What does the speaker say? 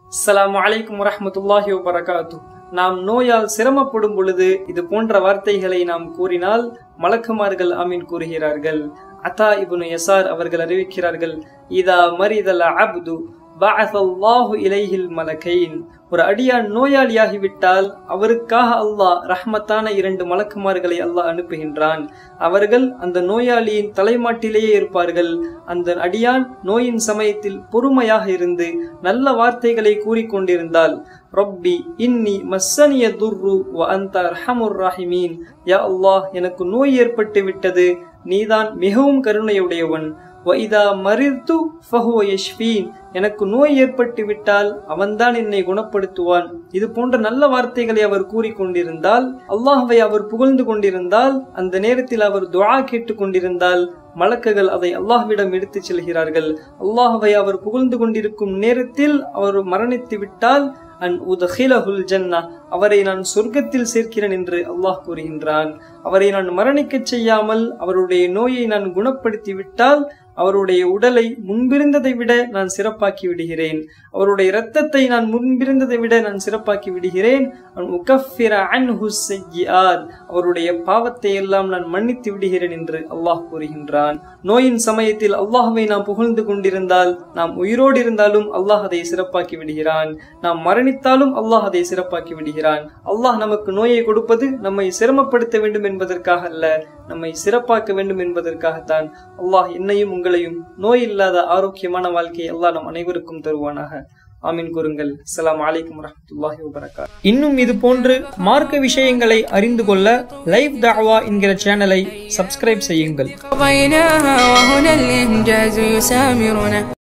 அஸ்ஸலாமு அலைக்கும் வரஹ்மத்துல்லாஹி வபரகாத்து நாம் நோயால் சிரமப்படும் பொழுது இது போன்ற வார்த்தைகளை நாம் கூறினால் மலக்குமார்கள் ஆமீன் கூறுகிறார்கள் அத்தா இப்னு யசார் அவர்கள் அறிவிக்கிறார்கள் இதா மரிதல் அப்து பஅஸல்லாஹு இலைஹில் மலக்கைன் ஒரு அடியான் நோயாளியாகிவிட்டால் அவருக்காக அல்லாஹ் ரஹ்மத்தான இரண்டு மலக்குமார்களை அல்லாஹ் அனுப்புகின்றான் அவர்கள் அந்த நோயாளியின் தலைமாட்டிலேயே இருப்பார்கள் அந்த அடியான் நோயின் சமயத்தில் பொறுமையாக இருந்து நல்ல வார்த்தைகளை கூறிக்கொண்டிருந்தால் ரொப்பி இன்னி மஸ்ஸனிய துர்ரு வ அந்த ரஹமுர் ராஹிமீன் யா அல்லாஹ் எனக்கு நோய் ஏற்பட்டு விட்டது நீதான் மிகவும் கருணையுடையவன் வைதா மரித்து ஃபஹுவ யஷ்ஃபீன் எனக்கு நோய் ஏற்பட்டு விட்டால் அவன்தான் என்னை குணப்படுத்துவான் இது போன்ற நல்ல வார்த்தைகளை அவர் கூறிக்கொண்டிருந்தால் அல்லாஹ்வை அவர் புகழ்ந்து கொண்டிருந்தால் அந்த நேரத்தில் அவர் துஆ கேட்டுக் கொண்டிருந்தால் மலக்குகள் அதை அல்லாஹ்விடம் எடுத்துச் செல்கிறார்கள் அல்லாஹ்வை அவர் புகழ்ந்து கொண்டிருக்கும் நேரத்தில் அவர் மரணித்து விட்டால் அன் உதஹிலஹுல் ஜன்னா அவரை நான் சொர்க்கத்தில் சேர்க்கிறேன் என்று அல்லாஹ் கூறுகின்றான் அவரை நான் மரணிக்கச் செய்யாமல் அவருடைய நோயை நான் குணப்படுத்தி விட்டால் அவருடைய உடலை முன்பிருந்ததை விட நான் சிறப்பாக்கி விடுகிறேன் அவருடைய இரத்தத்தை நான் முன்பிருந்ததை விட நான் சிறப்பாக்கி விடுகிறேன் அவருடைய பாவத்தை எல்லாம் நான் மன்னித்து விடுகிறேன் என்று அல்லாஹ் கூறுகின்றான் நோயின் சமயத்தில் அல்லாஹுவை நாம் புகழ்ந்து கொண்டிருந்தால் நாம் உயிரோடு இருந்தாலும் அல்லாஹ் அதை சிறப்பாக்கி விடுகிறான் நாம் மரணித்தாலும் அல்லாஹ் அதை சிறப்பாக்கி விடுகிறான் அல்லாஹ் நமக்கு நோயை கொடுப்பது நம்மை சிரமப்படுத்த வேண்டும் என்பதற்காக அல்ல நம்மை சிறப்பாக்க வேண்டும் என்பதற்காகத்தான் அல்லாஹ் என்னையும் உங்களையும் நோய் இல்லாத ஆரோக்கியமான வாழ்க்கையை அல்லாஹ் நம் அனைவருக்கும் தருவானாக ஆமீன் கூறுங்கள் அஸ்ஸலாமு அலைக்கும் வரஹ்மத்துல்லாஹி வபரகாத் இன்னும் இது போன்று மார்க்க விஷயங்களை அறிந்து கொள்ள லைவ் தாவா என்கிற சேனலை சப்ஸ்கிரைப் செய்யுங்கள் قضيناها وهنا الإنجاز يسامرنا